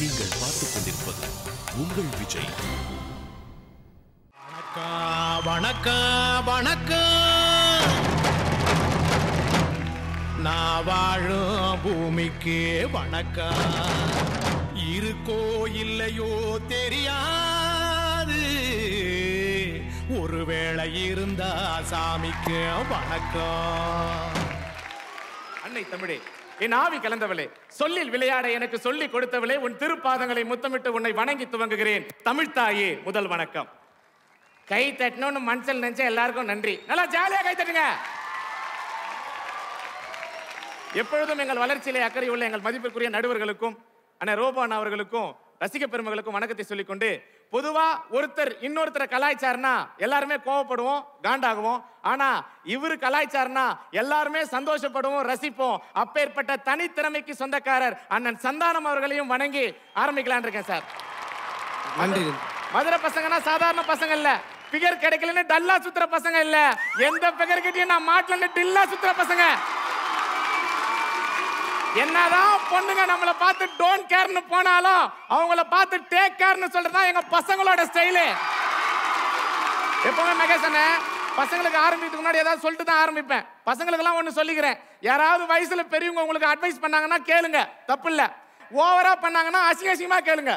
நீங்கள் பார்த்துக் கொண்டிருப்பது உங்கள் விஜய் வணக்கம் வணக்கம் வணக்கம் நான் வாழும் பூமிக்கு வணக்கம் இருக்கோ இல்லையோ தெரியாது ஒருவேளை இருந்தா சாமிக்கு வணக்கம் அன்னை தமிழே என் ஆவி கலந்தவளே சொல்லில் விளையாட எனக்கு சொல்லி கொடுத்தவளே உன் திருப்பாதங்களை முத்தமிட்டு உன்னை வணங்கி துவங்குகிறேன் தமிழ் தாயே முதல் வணக்கம் கை தட்டணும்னு மனசில் நினைச்ச எல்லாருக்கும் நன்றி நல்லா ஜாலியா கை தட்டுங்க எப்பொழுதும் எங்கள் வளர்ச்சியிலே அக்கறை உள்ள எங்கள் மதிப்பிற்குரிய நடுவர்களுக்கும் அண்ணன் ரோபான் அவர்களுக்கும் ரசிக பெருமகளுக்கும் வணக்கத்தை சொல்லிக்கொண்டு பொதுவா ஒருத்தர் இன்னொருத்தரை கலாய்ச்சார்னா எல்லாருமே கோவப்படுவோம் காண்டாகுவோம் ஆனா இவரு கலாய்ச்சார்னா எல்லாருமே சந்தோஷப்படுவோம் ரசிப்போம் அப்பேற்பட்ட தனித்திறமைக்கு சொந்தக்காரர் அண்ணன் சந்தானம் அவர்களையும் வணங்கி ஆரம்பிக்கலான் இருக்கேன் சார் நன்றி மதுரை பசங்கன்னா சாதாரண பசங்க இல்ல பிகர் கிடைக்கலன்னு டல்லா சுத்துற பசங்க இல்ல எந்த பிகர் கிட்டயும் நான் மாட்டலன்னு டில்லா சுத்துற பசங்க என்னதான் பொண்ணுங்க நம்மள பார்த்து டோன்ட் கேர்னு போனாலும் அவங்கள பார்த்து டேக் கேர்னு சொல்றது தான் எங்க பசங்களோட ஸ்டைலு எப்பவுமே மெகேசனே பசங்களுக்கு ஆரம்பிக்கிறதுக்கு முன்னாடி ஏதாவது சொல்லிட்டு தான் ஆரம்பிப்பேன் பசங்களுக்கெல்லாம் ஒன்று சொல்லிக்கிறேன் யாராவது வயசுல பெரியவங்க உங்களுக்கு அட்வைஸ் பண்ணாங்கன்னா கேளுங்க தப்பு இல்ல ஓவரா பண்ணாங்கன்னா அசிங்க அசிங்கமா கேளுங்க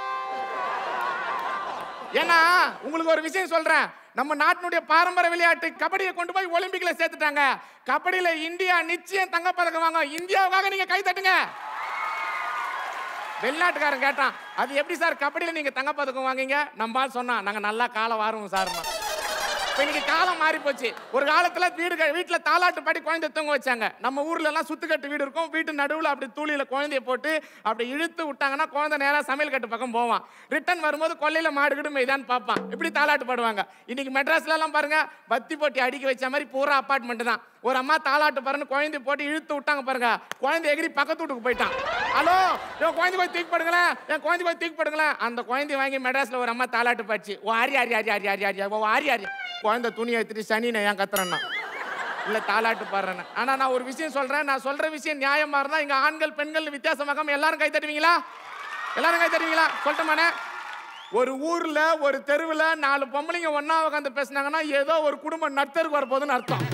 ஏன்னா உங்களுக்கு ஒரு விஷயம் சொல்றேன் நம்ம நாட்டினுடைய பாரம்பரிய விளையாட்டு கபடியை கொண்டு போய் ஒலிம்பிக்ல சேர்த்துட்டாங்க கபடியில இந்தியா நிச்சயம் தங்கப்பதக்கம் வாங்க இந்தியாவுக்காக நீங்க கை தட்டுங்க வெளிநாட்டுக்காரன் கேட்டான் அது எப்படி சார் கபடியில நீங்க தங்கப்பதக்கம் வாங்குங்க நம்ம ஆள் சொன்னான் நாங்க நல்லா காலை வாருவோம் சார்னா இப்ப இன்னைக்கு காலம் மாறி போச்சு ஒரு காலத்துல வீடு க- வீட்டுல தாலாட்டு பாடி குழந்தை தூங்க வச்சாங்க நம்ம ஊர்ல எல்லாம் சுத்துக்கட்டு வீடு இருக்கும் வீட்டு நடுவுல அப்படி தூளியில குழந்தைய போட்டு அப்படி இழுத்து விட்டாங்கன்னா குழந்தை நேரா சமையல் கட்டு பக்கம் போவான் ரிட்டர்ன் வரும்போது கொல்லையில மாடு கிடு மெய்தான் பார்ப்பான் இப்படி தாலாட்டு பாடுவாங்க இன்னைக்கு மெட்ராஸ்ல எல்லாம் பாருங்க பத்தி போட்டி அடிக்க வச்ச மாதிரி பூரா அப்பார்ட்மெண்ட் தான் ஒரு அம்மா தாலாட்டு பாருன்னு குழந்தை போட்டு இழுத்து விட்டாங்க பாருங்க குழந்தை எகிரி பக்கத்து வீட்டுக்கு போயிட்டான் ஹலோ என் குழந்தை போய் தூக்கி படுங்களேன் என் குழந்தை போய் தூக்கி படுங்களேன் அந்த குழந்தைய வாங்கி மெட்ராஸ்ல ஒரு அம்மா தாலாட்டு பாச்சு ஓ ஆரி ஆரி ஆரி ஆரி ஆரி ஆரி ஓ ஆரி ஆரி குழந்தை துணியை எடுத்துட்டு சனி நான் ஏன் கத்துறேன்னா இல்ல தாலாட்டு பாடுறேன்னு ஆனா நான் ஒரு விஷயம் சொல்றேன் நான் சொல்ற விஷயம் நியாயமா இருந்தா இங்க ஆண்கள் பெண்கள் வித்தியாசமாகாம எல்லாரும் கை தட்டுவீங்களா எல்லாரும் கை தட்டுவீங்களா சொல்லட்டுமானே ஒரு ஊர்ல ஒரு தெருவுல நாலு பொம்பளைங்க ஒண்ணா உட்காந்து பேசுனாங்கன்னா ஏதோ ஒரு குடும்பம் நடுத்தருக்கு வரப்போகுதுன்னு அர்த்தம்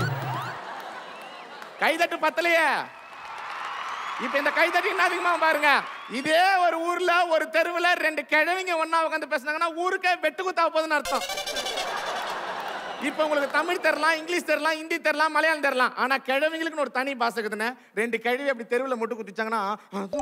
கைதட்டு பத்தலையே இப்ப இந்த கைதட்டி என்ன அதிகமா பாருங்க இதே ஒரு ஊர்ல ஒரு தெருவுல ரெண்டு கிழவிங்க ஒண்ணா உட்காந்து பேசுனாங்கன்னா ஊருக்கே வெட்டு குத்தா போகுதுன்னு அர்த்தம் இப்ப உங்களுக்கு தமிழ் தெரியலாம் இங்கிலீஷ் தெரியலாம் ஹிந்தி தெரியலாம் மலையாளம் தெரியலாம் ஆனா கிழவிங்களுக்குன்னு ஒரு தனி பாசை இருக்குதுன்னு ரெண்டு கிழவி அப்படி தெருவுல முட்டு குத்திச்சாங்கன்னா அதோ,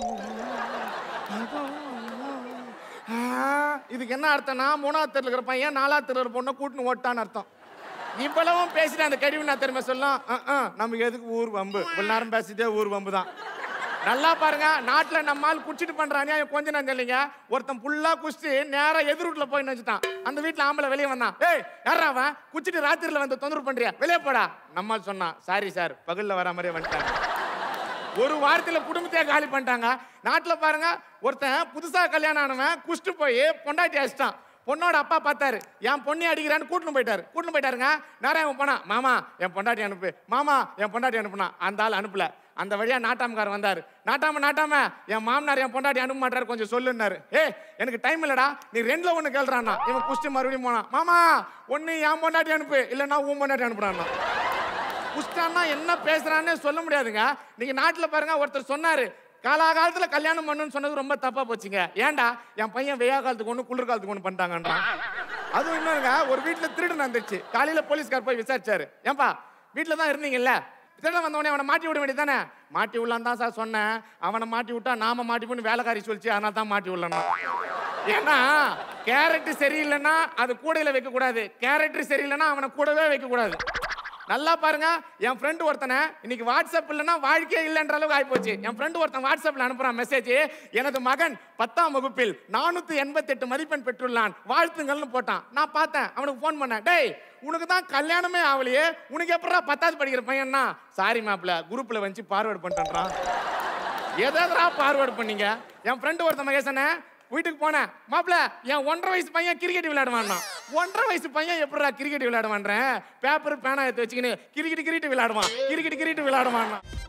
அதோ, ஆ, இதுக்கு என்ன அர்த்தம்னா மூணாவது தெருல இருக்கிற பையன் நாலாவது தெருல இருக்கிற பொண்ணை கூட்டின்னு ஓட்டான்னு அர்த்தம் இவ்வளவும் பேசிட்டு அந்த கழிவு நான் திரும்ப சொல்லலாம் அஹ், அஹ், நமக்கு எதுக்கு ஊர் வம்பு இவ்வளவு நேரம் பேசிட்டே ஊர் வம்பு தான் நல்லா பாருங்க நாட்டுல நம்ம ஆள் குடிச்சிட்டு பண்ற அநியாயம் கொஞ்ச நேரம் இல்லைங்க ஒருத்தன் ஃபுல்லா குடிச்சிட்டு நேரா எதிர் வீட்டுல போய் நினைச்சிட்டான் அந்த வீட்டுல ஆம்பளை வெளியே வந்தான் ஏய் யாரா அவன் குடிச்சிட்டு ராத்திரில வந்து தொந்தரவு பண்றியா வெளியே போடா நம்ம ஆள் சொன்னான் சாரி சார் பகல்ல வர மாதிரியே வந்துட்டாங்க ஒரு வாரத்துல குடும்பத்தையே காலி பண்ணிட்டாங்க நாட்டுல பாருங்க ஒருத்தன் புதுசா கல்யாணம் ஆனவன் குஷ்டு போய் பொண்டாட்டி அடிச்சிட்டான் பொண்ணோட அப்பா பார்த்தாரு என் பொண்ணை அடிக்கிறான்னு கூட்டின்னு போயிட்டாரு கூட்டின்னு போயிட்டாருங்க நேரம் இவன் போனா மாமா என் பொண்டாட்டி அனுப்பு மாமா என் பொண்டாட்டி அனுப்புனா அந்த ஆள் அனுப்பல அந்த வழியா நாட்டாமக்காரர் வந்தாரு நாட்டாம நாட்டாம என் மாமனார் என் பொண்டாட்டி அனுப்ப மாட்டாரு கொஞ்சம் சொல்லுன்னாரு ஏ எனக்கு டைம் இல்லடா நீ ரெண்டுல ஒண்ணு கேள்றான்னா இவன் குஷ்டு மறுபடியும் போனான் மாமா ஒண்ணு என் பொண்டாட்டி அனுப்பு இல்லைன்னா உன் பொண்டாட்டி அனுப்புறான்னா புஷ்டான்னா என்ன பேசுறான்னு சொல்ல முடியாதுங்க நீங்க நாட்டுல பாருங்க ஒருத்தர் சொன்னாரு காலாகாலத்துல கல்யாணம் பண்ணுன்னு சொன்னது ரொம்ப தப்பா போச்சுங்க ஏன்டா என் பையன் வெய்யா காலத்துக்கு ஒண்ணு குளிர் காலத்துக்கு ஒண்ணு பண்ணிட்டாங்கன்றான் அதுவும் இன்னொருங்க ஒரு வீட்டுல திருடு நடந்துச்சு காலையில போலீஸ்கார் போய் விசாரிச்சாரு ஏன்பா வீட்டுல தான் இருந்தீங்கல்ல திருடன் வந்த உடனே அவனை மாட்டி விட வேண்டியதானே மாட்டி விடலாம் தான் சார் சொன்னேன் அவனை மாட்டி விட்டா நாம மாட்டி போன்னு வேலைக்காரி சொல்லிச்சு அதனால தான் மாட்டி விடலாம் ஏன்னா கேரட் சரியில்லைன்னா அது கூடையில வைக்க கூடாது கேரக்டர் சரியில்லைன்னா அவனை கூடவே வைக்க கூடாது நல்லா பாருங்க என் ஃப்ரெண்டு ஒருத்தனை இன்னைக்கு வாட்ஸ்அப் இல்லைன்னா வாழ்க்கையே இல்லைன்ற அளவுக்கு ஆயிப்போச்சு என் ஃப்ரெண்டு ஒருத்தன் வாட்ஸ்அப்ல அனுப்புறான் மெசேஜ் எனது மகன் பத்தாம் வகுப்பில் நானூத்தி எண்பத்தி எட்டு மதிப்பெண் பெற்றுள்ளான் வாழ்த்துங்கள்னு போட்டான் நான் பார்த்தேன் அவனுக்கு ஃபோன் பண்ணேன் டேய் உனக்கு தான் கல்யாணமே ஆகலையே உனக்கு எப்படா பத்தாவது படிக்கிற பையன்னா சாரி மாப்ள குரூப்ல வந்து ஃபார்வர்ட் பண்ணிட்டேன்றான் எதா ஃபார்வர்ட் பண்ணீங்க என் ஃப்ரெண்டு ஒருத்த மகேசனே வீட்டுக்கு போனேன் மாப்பிள என் ஒன்றரை வயசு பையன் கிரிக்கெட் விளையாடுவான்னா ஒன்றரை வயசு பையன் எப்படிடா கிரிக்கெட் விளையாடுவான்றேன் பேப்பர் பேனா எடுத்து வச்சுக்கின்னு கிரிக்கெட் கிரிக்கெட் விளையாடுவான் கிரிக்கெட் கிரிக்கெட் விளையாடுவான்னா